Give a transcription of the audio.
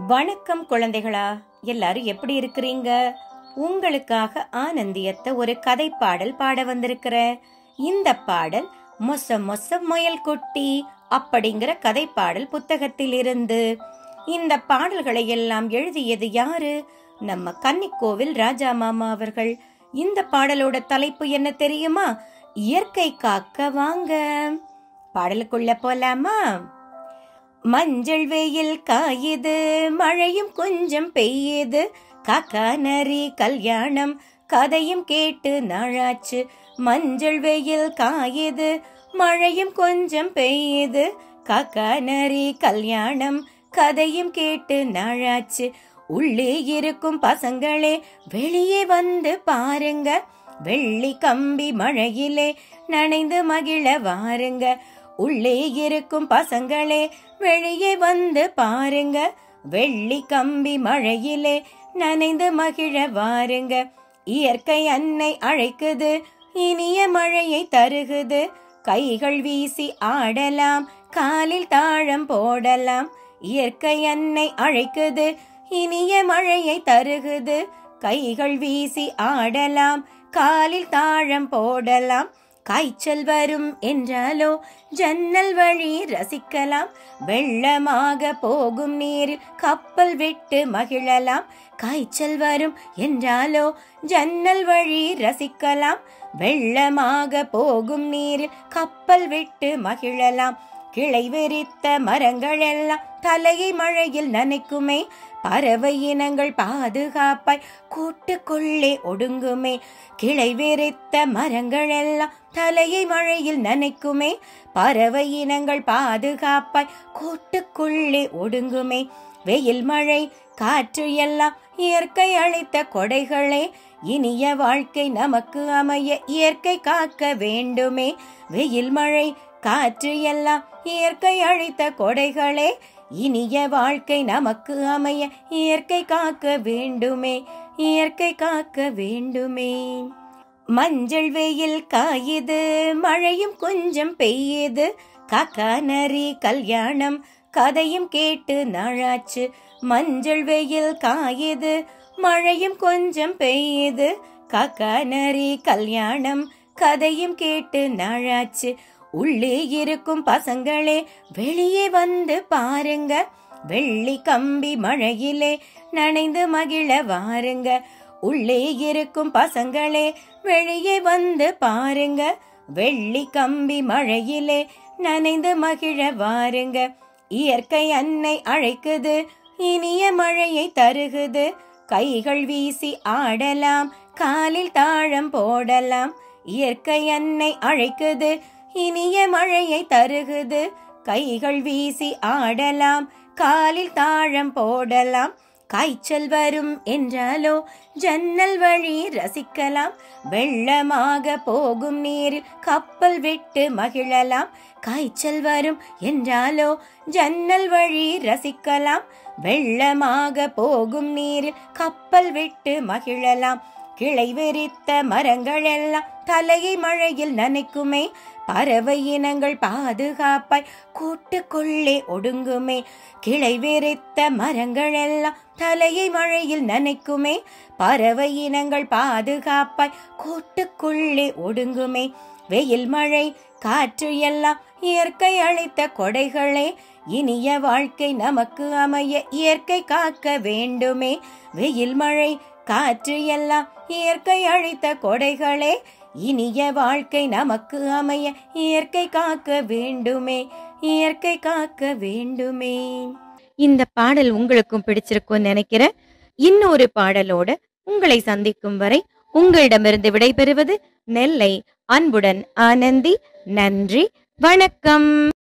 வணக்கம் குழந்தைகளா எல்லாரும் எப்படி இருக்கிறீங்க உங்களுக்காக ஆனந்தியத்தை ஒரு கதை பாடல் பாட வந்திருக்கிறேன் இந்த பாடல் மொச மொச முயல் குட்டி அப்படிங்கிற கதை பாடல் புத்தகத்தில் இருந்து இந்த பாடல்களை எல்லாம் எழுதியது யாரு நம்ம கன்னிக்கோவில் ராஜா மாமா அவர்கள் இந்த பாடலோட தலைப்பு என்ன தெரியுமா இயற்கை காக்க வாங்க பாடலுக்குள்ள போலாமா மஞ்சள் வெயில் காயுது மழையும் கொஞ்சம் பெய்யுது காக்கா நரி கல்யாணம் கதையும் கேட்டு நாளாச்சு மஞ்சள் வெயில் காயுது மழையும் கொஞ்சம் பெய்யுது காக்கா நரி கல்யாணம் கதையும் கேட்டு நாளாச்சு உள்ளே இருக்கும் பசங்களே வெளியே வந்து பாருங்க வெள்ளி கம்பி மழையிலே நனைந்து மகிழ வாருங்க உள்ளே இருக்கும் பசங்களே வெளியே வந்து பாருங்க வெள்ளி கம்பி மழையிலே நனைந்து மகிழ வாருங்க இயற்கை அன்னை அழைக்குது இனிய மழையை தருகுது கைகள் வீசி ஆடலாம் காலில் தாழம் போடலாம் இயற்கை அன்னை அழைக்குது இனிய மழையை தருகுது கைகள் வீசி ஆடலாம் காலில் தாழம் போடலாம் காய்ச்சல் வரும் என்றாலோ ஜன்னல் வழி ரசிக்கலாம் வெள்ளமாக போகும் நீரில் கப்பல் விட்டு மகிழலாம் காய்ச்சல் வரும் என்றாலோ ஜன்னல் வழி ரசிக்கலாம் வெள்ளமாக போகும் நீரில் கப்பல் விட்டு மகிழலாம் கிளை வெறித்த மரங்கள் எல்லாம் தலையை மழையில் நனைக்குமே பறவை இனங்கள் பாதுகாப்பாய் கூட்டுக்குள்ளே ஒடுங்குமே கிளை வெறித்த மரங்கள் எல்லாம் தலையை மழையில் நனைக்குமே பறவை இனங்கள் பாதுகாப்பாய் கூட்டுக்குள்ளே ஒடுங்குமே வெயில் மழை காற்று எல்லாம் இயற்கை அளித்த கொடைகளே இனிய வாழ்க்கை நமக்கு அமைய இயற்கை காக்க வேண்டுமே வெயில் மழை காற்று எல்லாம் இயற்கை அழித்த கொடைகளே இனிய வாழ்க்கை நமக்கு அமைய இயற்கை காக்க வேண்டுமே இயற்கை காக்க வேண்டுமே மஞ்சள் வெயில் காயுது மழையும் கொஞ்சம் பெய்யுது காக்கா நரி கல்யாணம் கதையும் கேட்டு நாளாச்சு மஞ்சள் வெயில் காயுது மழையும் கொஞ்சம் பெய்யுது காக்கா நரி கல்யாணம் கதையும் கேட்டு நாளாச்சு உள்ளே இருக்கும் பசங்களே வெளியே வந்து பாருங்க வெள்ளி கம்பி மழையிலே நனைந்து மகிழ வாருங்க உள்ளே இருக்கும் பசங்களே வெளியே வந்து பாருங்க வெள்ளி கம்பி மழையிலே நனைந்து மகிழ வாருங்க இயற்கை அன்னை அழைக்குது இனிய மழையை தருகுது கைகள் வீசி ஆடலாம் காலில் தாழம் போடலாம் இயற்கை அன்னை அழைக்குது இனிய மழையை தருகுது கைகள் வீசி ஆடலாம் காலில் தாழம் போடலாம் காய்ச்சல் வரும் என்றாலோ ஜன்னல் வழி ரசிக்கலாம் வெள்ளமாக போகும் நீரில் கப்பல் விட்டு மகிழலாம் காய்ச்சல் வரும் என்றாலோ ஜன்னல் வழி ரசிக்கலாம் வெள்ளமாக போகும் நீரில் கப்பல் விட்டு மகிழலாம் கிளை வெறித்த மரங்கள் எல்லாம் தலையை மழையில் நனைக்குமே பறவை இனங்கள் பாதுகாப்பாய் கூட்டுக்குள்ளே ஒடுங்குமே கிளை வெறித்த மரங்கள் எல்லாம் தலையை மழையில் நனைக்குமே பறவை இனங்கள் பாதுகாப்பாய் கூட்டுக்குள்ளே ஒடுங்குமே வெயில் மழை காற்று எல்லாம் இயற்கை அளித்த கொடைகளே இனிய வாழ்க்கை நமக்கு அமைய இயற்கை காக்க வேண்டுமே வெயில் மழை காற்று எல்லாம் இயற்கை அழித்த கொடைகளே இனிய வாழ்க்கை நமக்கு அமைய இயற்கை காக்க வேண்டுமே இயற்கை காக்க வேண்டுமே இந்த பாடல் உங்களுக்கும் பிடிச்சிருக்கும்னு நினைக்கிறேன் இன்னொரு பாடலோட உங்களை சந்திக்கும் வரை உங்களிடமிருந்து விடைபெறுவது நெல்லை அன்புடன் ஆனந்தி நன்றி வணக்கம்